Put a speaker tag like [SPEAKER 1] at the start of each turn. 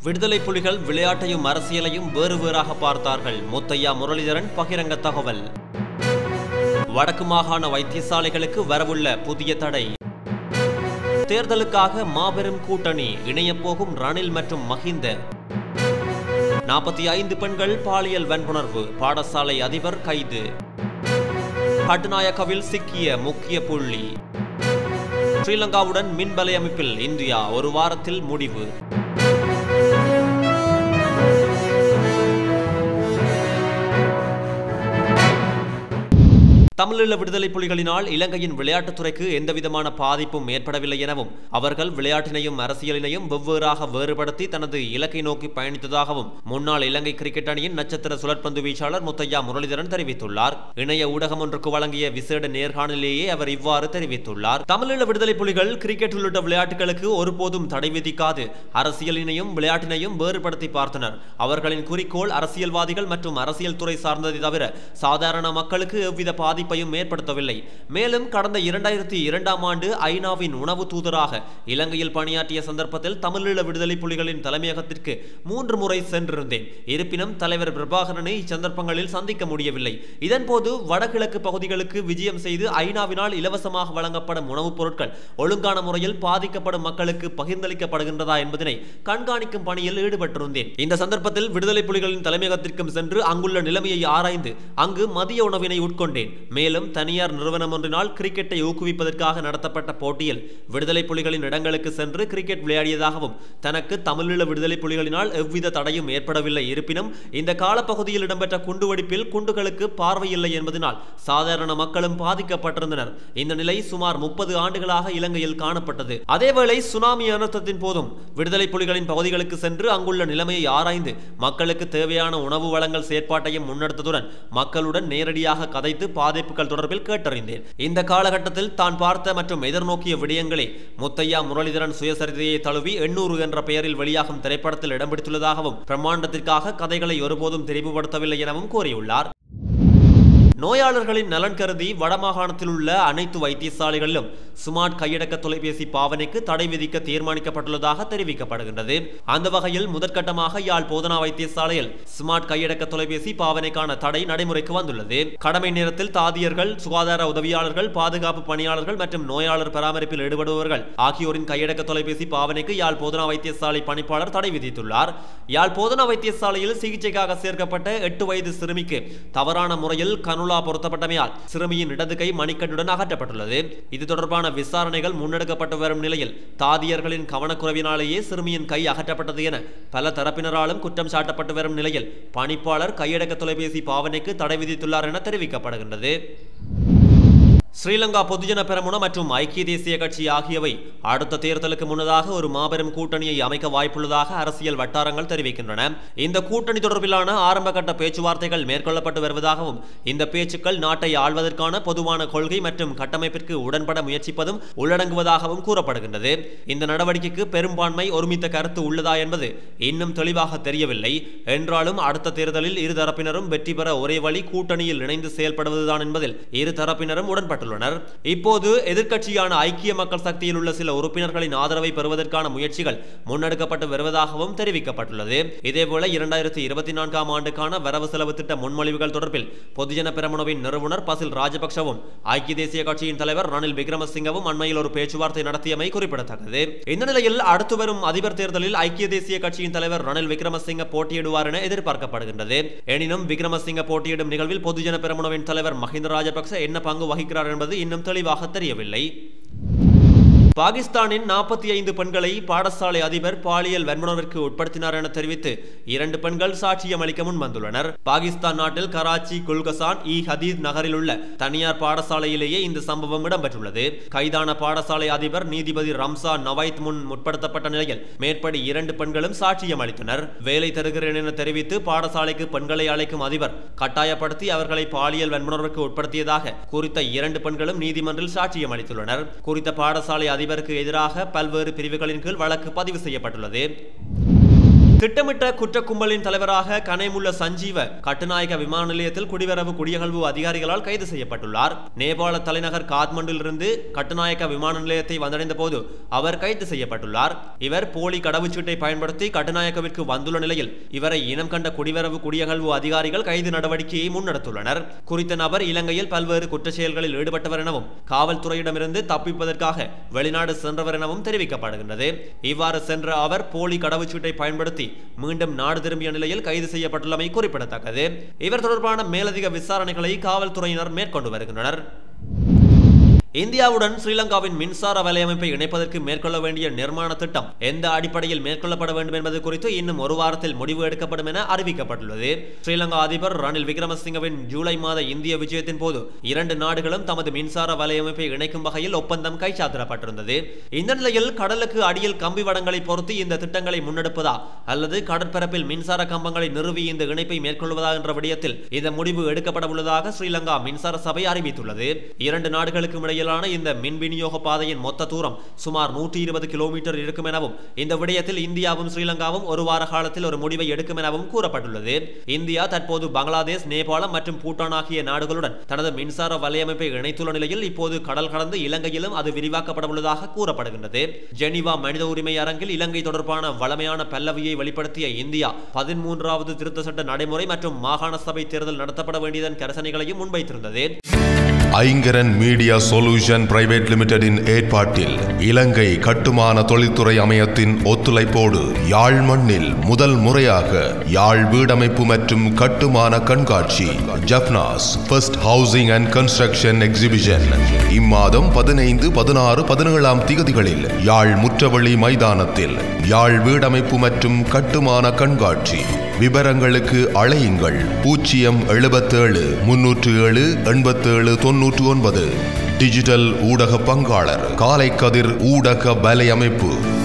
[SPEAKER 1] விடுதலை புலிகள் விளையாட்டையும் அரசியலையும் வேறு வேறாக பார்த்தார்கள் முத்தையா முரளிதரன் பகிரங்க தகவல் வடக்கு மாகாண வைத்தியசாலைகளுக்கு வரவுள்ள புதிய தடை தேர்தலுக்காக மாபெரும் கூட்டணி இணையப் போகும் ரணில் மற்றும் மஹிந்த நாற்பத்தி ஐந்து பெண்கள் பாலியல் வன்புணர்வு பாடசாலை அதிபர் கைது கட்டுநாயக்கவில் சிக்கிய முக்கிய புள்ளி ஸ்ரீலங்காவுடன் மின்வலை அமைப்பில் இந்தியா ஒரு வாரத்தில் முடிவு தமிழீழ விடுதலை புலிகளினால் இலங்கையின் விளையாட்டுத்துறைக்கு எந்தவிதமான பாதிப்பும் ஏற்படவில்லை எனவும் அவர்கள் விளையாட்டினையும் அரசியலினையும் வெவ்வேறாக வேறுபடுத்தி தனது இலக்கை நோக்கி பயணித்ததாகவும் முன்னாள் இலங்கை கிரிக்கெட் அணியின் நட்சத்திர சுழற்பந்து வீச்சாளர் முத்தையா முரளிதரன் தெரிவித்துள்ளார் இணைய ஊடகம் ஒன்றுக்கு வழங்கிய விசேட நேர்காணலிலேயே அவர் இவ்வாறு தெரிவித்துள்ளார் தமிழீழ விடுதலை புலிகள் கிரிக்கெட் உள்ளிட்ட விளையாட்டுகளுக்கு ஒருபோதும் தடை விதிக்காது அரசியலினையும் விளையாட்டினையும் வேறுபடுத்தி பார்த்தனர் அவர்களின் குறிக்கோள் அரசியல்வாதிகள் மற்றும் அரசியல் துறை சார்ந்ததை தவிர சாதாரண மக்களுக்கு எவ்வித பாதிப்பையும் ஏற்படுத்தவில்லை மேலும் கடந்த இரண்டாயிரத்தி இரண்டாம் ஆண்டு ஐநாவின் உணவு தூதராக இலங்கையில் பணியாற்றிய சந்தர்ப்பத்தில் தமிழீழ விடுதலை புலிகளின் தலைமையகத்திற்கு மூன்று முறை சென்றிருந்தேன் இருப்பினும் தலைவர் பிரபாகரனை இச்சந்தர்ப்பங்களில் சந்திக்க முடியவில்லை இதன்போது வடகிழக்கு பகுதிகளுக்கு விஜயம் செய்து ஐநாவினால் இலவசமாக வழங்கப்படும் உணவுப் பொருட்கள் ஒழுங்கான முறையில் பாதிக்கப்படும் மக்களுக்கு பகிர்ந்தளிக்கப்படுகின்றதா என்பதனை கண்காணிக்கும் பணியில் ஈடுபட்டிருந்தேன் இந்த சந்தர்ப்பத்தில் விடுதலை புலிகளின் தலைமையகத்திற்கும் சென்று அங்குள்ள நிலைமையை ஆராய்ந்து அங்கு மதிய உணவினை உட்கொண்டேன் மேலும் தனியார் நிறுவனம் ஒன்றினால் கிரிக்கெட்டை ஊக்குவிப்பதற்காக நடத்தப்பட்ட போட்டியில் விடுதலை புலிகளின் இடங்களுக்கு சென்று கிரிக்கெட் விளையாடியதாகவும் தனக்கு தமிழீழ விடுதலை புலிகளினால் எவ்வித தடையும் ஏற்படவில்லை இருப்பினும் இந்த காலப்பகுதியில் இடம்பெற்ற குண்டுவெடிப்பில் குண்டுகளுக்கு பார்வையில்லை என்பதனால் சாதாரண மக்களும் பாதிக்கப்பட்டிருந்தனர் இந்த நிலை சுமார் முப்பது ஆண்டுகளாக இலங்கையில் காணப்பட்டது அதேவேளை சுனாமி அனர்த்தத்தின் போதும் விடுதலை புலிகளின் பகுதிகளுக்கு சென்று அங்குள்ள நிலைமையை ஆராய்ந்து மக்களுக்கு தேவையான உணவு வழங்கல் செயற்பாட்டையும் முன்னெடுத்ததுடன் மக்களுடன் நேரடியாக கதைத்து பாதிப்புகள் தொடர்பில் கேட்டறிந்தேன் இந்த காலகட்டத்தில் தான் பார்த்த மற்றும் எதிர்நோக்கிய விடயங்களே முத்தையா முரளிதரன் சுயசரிதையை தழுவி எண்ணூறு என்ற பெயரில் வெளியாகும் திரைப்படத்தில் இடம் பிடித்துள்ளதாகவும் பிரம்மாண்டத்திற்காக கதைகளை ஒருபோதும் தெரிவுபடுத்தவில்லை எனவும் கூறியுள்ளார் நோயாளர்களின் நலன் கருதி வடமாகாணத்தில் உள்ள அனைத்து வைத்தியசாலைகளிலும் ஸ்மார்ட் கையடக்க தொலைபேசி பாவனைக்கு தடை விதிக்க தீர்மானிக்கப்பட்டுள்ளதாக தெரிவிக்கப்படுகின்றது அந்த வகையில் முதற்கட்டமாக யாழ் போதனா வைத்தியசாலையில் ஸ்மார்ட் கையடக்க தொலைபேசி பாவனைக்கான தடை நடைமுறைக்கு வந்துள்ளது கடமை நேரத்தில் தாதியர்கள் சுகாதார உதவியாளர்கள் பாதுகாப்பு பணியாளர்கள் மற்றும் நோயாளர் பராமரிப்பில் ஈடுபடுபவர்கள் ஆகியோரின் கையடக்க தொலைபேசி பாவனைக்கு யாழ் போதனா வைத்தியசாலை பணிப்பாளர் தடை விதித்துள்ளார் யாழ் போதனா வைத்தியசாலையில் சிகிச்சைக்காக சேர்க்கப்பட்ட எட்டு வயது சிறுமிக்கு தவறான முறையில் கனுலா பொருத்தப்பட்டமையால் சிறுமியின் இடது கை மணிக்கட்டுடன் அகற்றப்பட்டுள்ளது இது தொடர்பான விசாரணைகள் முன்னெடுக்கப்பட்டு வரும் நிலையில் தாதியர்களின் கவனக்குறைவினாலேயே சிறுமியின் கை அகற்றப்பட்டது என பல தரப்பினராலும் குற்றம் சாட்டப்பட்டு வரும் நிலையில் பணிப்பாளர் கையடக்க தொலைபேசி பாவனைக்கு தடை விதித்துள்ளார் என தெரிவிக்கப்படுகின்றது ஸ்ரீலங்கா பொதுஜன பெரமுன மற்றும் ஐக்கிய தேசிய கட்சி ஆகியவை அடுத்த தேர்தலுக்கு முன்னதாக ஒரு மாபெரும் கூட்டணியை அமைக்க வாய்ப்புள்ளதாக அரசியல் வட்டாரங்கள் தெரிவிக்கின்றன இந்த கூட்டணி தொடர்பிலான ஆரம்பகட்ட பேச்சுவார்த்தைகள் மேற்கொள்ளப்பட்டு வருவதாகவும் இந்த பேச்சுக்கள் நாட்டை ஆள்வதற்கான பொதுவான கொள்கை மற்றும் கட்டமைப்பிற்கு உடன்பட முயற்சிப்பதும் உள்ளடங்குவதாகவும் கூறப்படுகின்றது இந்த நடவடிக்கைக்கு பெரும்பான்மை ஒருமித்த கருத்து உள்ளதா என்பது இன்னும் தெளிவாக தெரியவில்லை என்றாலும் அடுத்த தேர்தலில் இரு தரப்பினரும் வெற்றி பெற ஒரே வழி கூட்டணியில் இணைந்து செயல்படுவதுதான் என்பதில் இரு தரப்பினரும் உடன்பட்டு ஈடுபட்டுள்ளனர் இப்போது எதிர்க்கட்சியான ஐக்கிய மக்கள் சக்தியில் உள்ள சில உறுப்பினர்களின் ஆதரவை பெறுவதற்கான முயற்சிகள் முன்னெடுக்கப்பட்டு வருவதாகவும் தெரிவிக்கப்பட்டுள்ளது இதேபோல இரண்டாயிரத்தி இருபத்தி நான்காம் ஆண்டுக்கான வரவு செலவு திட்ட முன்மொழிவுகள் தொடர்பில் பொதுஜன பெரமுனவின் நிறுவனர் பசில் ராஜபக்சவும் ஐக்கிய தேசிய கட்சியின் தலைவர் ரணில் விக்ரமசிங்கவும் அண்மையில் ஒரு பேச்சுவார்த்தை நடத்தியமை குறிப்பிடத்தக்கது இந்த நிலையில் அடுத்து வரும் அதிபர் தேர்தலில் ஐக்கிய தேசிய கட்சியின் தலைவர் ரணில் விக்ரமசிங்க போட்டியிடுவார் என எதிர்பார்க்கப்படுகின்றது எனினும் விக்ரமசிங்க போட்டியிடும் நிகழ்வில் பொதுஜன பெரமுனவின் தலைவர் மஹிந்த ராஜபக்ச என்ன பங்கு வகிக்கிறார் என்பது இன்னும் தெளிவாக தெரியவில்லை பாகிஸ்தானின் நாற்பத்தி ஐந்து பெண்களை பாடசாலை அதிபர் பாலியல் வன்முணர்விற்கு உட்படுத்தினார் என தெரிவித்து இரண்டு பெண்கள் சாட்சியம் அளிக்க முன் வந்துள்ளனர் பாகிஸ்தான் நாட்டில் கராச்சி குல்கசான் இ ஹதீத் நகரில் உள்ள தனியார் பாடசாலையிலேயே இந்த சம்பவம் இடம்பெற்றுள்ளது கைதான பாடசாலை அதிபர் நீதிபதி ரம்சான் நவைத் முன் முற்படுத்தப்பட்ட நிலையில் மேற்படி இரண்டு பெண்களும் சாட்சியம் அளித்தனர் வேலை தருகிறேன் என தெரிவித்து பாடசாலைக்கு பெண்களை அழைக்கும் அதிபர் கட்டாயப்படுத்தி அவர்களை பாலியல் வன்முணர்வுக்கு உட்படுத்தியதாக குறித்த இரண்டு பெண்களும் நீதிமன்றில் சாட்சியம் அளித்துள்ளனர் குறித்த பாடசாலை அதிபருக்கு எதிராக பல்வேறு பிரிவுகளின் கீழ் வழக்கு பதிவு செய்யப்பட்டுள்ளது திட்டமிட்ட குற்ற கும்பலின் தலைவராக கனைமுள்ள சஞ்சீவ கட்டுநாயக்க விமான நிலையத்தில் குடிவரவு குடியகழ்வு அதிகாரிகளால் கைது செய்யப்பட்டுள்ளார் நேபாள தலைநகர் காத்மண்டிலிருந்து கட்டுநாயக்க விமான நிலையத்தை வந்தடைந்த போது அவர் கைது செய்யப்பட்டுள்ளார் இவர் போலி கடவுச்சீட்டை பயன்படுத்தி கட்டுநாயக்கவிற்கு வந்துள்ள நிலையில் இவரை இனம் கண்ட குடிவரவு குடியகழ்வு அதிகாரிகள் கைது நடவடிக்கையை முன்னெடுத்துள்ளனர் குறித்த நபர் இலங்கையில் பல்வேறு குற்றச் செயல்களில் ஈடுபட்டவர் எனவும் காவல்துறையிடமிருந்து தப்பிப்பதற்காக வெளிநாடு சென்றவர் எனவும் தெரிவிக்கப்படுகின்றது இவ்வாறு சென்ற அவர் போலி கடவுச்சீட்டை பயன்படுத்தி மீண்டும் நாடு திரும்பிய நிலையில் கைது செய்யப்பட்டுள்ளமை குறிப்பிடத்தக்கது இவர் தொடர்பான மேலதிக விசாரணைகளை காவல்துறையினர் மேற்கொண்டு வருகின்றனர் இந்தியாவுடன் ஸ்ரீலங்காவின் மின்சார வலையமைப்பை இணைப்பதற்கு மேற்கொள்ள வேண்டிய நிர்மாண திட்டம் எந்த அடிப்படையில் மேற்கொள்ளப்பட வேண்டும் என்பது குறித்து இன்னும் ஒரு வாரத்தில் முடிவு எடுக்கப்படும் என அறிவிக்கப்பட்டுள்ளது ஸ்ரீலங்கா அதிபர் ரணில் விக்ரமசிங்கவின் ஜூலை மாத இந்திய விஜயத்தின் போது இரண்டு நாடுகளும் தமது மின்சார வலையமைப்பை இணைக்கும் வகையில் ஒப்பந்தம் கைச்சாத்திடப்பட்டிருந்தது இந்த நிலையில் கடலுக்கு அடியில் கம்பி வடங்களை பொறுத்து இந்த திட்டங்களை முன்னெடுப்பதா அல்லது கடற்பரப்பில் மின்சார கம்பங்களை நிறுவி இந்த இணைப்பை மேற்கொள்வதா என்ற விடயத்தில் இந்த முடிவு எடுக்கப்பட உள்ளதாக ஸ்ரீலங்கா மின்சார சபை அறிவித்துள்ளது இரண்டு நாடுகளுக்கும் இடையிலான இந்த மின் விநியோக பாதையின் மொத்த தூரம் சுமார் நூற்றி இருபது கிலோமீட்டர் இருக்கும் எனவும் இந்த விடயத்தில் இந்தியாவும் ஸ்ரீலங்காவும் ஒரு வார காலத்தில் ஒரு முடிவை எடுக்கும் எனவும் கூறப்பட்டுள்ளது இந்தியா தற்போது பங்களாதேஷ் நேபாளம் மற்றும் பூட்டான் ஆகிய நாடுகளுடன் தனது மின்சார வலையமைப்பை இணைத்துள்ள நிலையில் இப்போது கடல் கடந்து இலங்கையிலும் அது விரிவாக்கப்பட உள்ளதாக கூறப்படுகின்றது ஜெனீவா மனித உரிமை அரங்கில் இலங்கை தொடர்பான வளமையான பல்லவியை வெளிப்படுத்திய இந்தியா பதிமூன்றாவது திருத்த சட்ட நடைமுறை மற்றும் மாகாண சபை தேர்தல் நடத்தப்பட வேண்டியதன் கரசனைகளையும் முன்வைத்திருந்தது
[SPEAKER 2] ஐங்கரன் மீடியா சொல்யூஷன் பிரைவேட் லிமிடெடின் ஏற்பாட்டில் இலங்கை கட்டுமான தொழில்துறை அமையத்தின் ஒத்துழைப்போடு யாழ் மண்ணில் முதல் முறையாக யாழ் வீடமைப்பு மற்றும் கட்டுமான கண்காட்சி Jaffna's first housing and construction exhibition இம்மாதம் பதினைந்து பதினாறு பதினேழாம் திகதிகளில் யாழ் முற்றவழி மைதானத்தில் யாழ் வீடமைப்பு மற்றும் கட்டுமான கண்காட்சி விவரங்களுக்கு அழையுங்கள் பூஜ்ஜியம் எழுபத்தேழு முன்னூற்று ஏழு எண்பத்தேழு தொன்னூற்று ஒன்பது டிஜிட்டல் ஊடக பங்காளர் காலை கதிர் ஊடக வலை அமைப்பு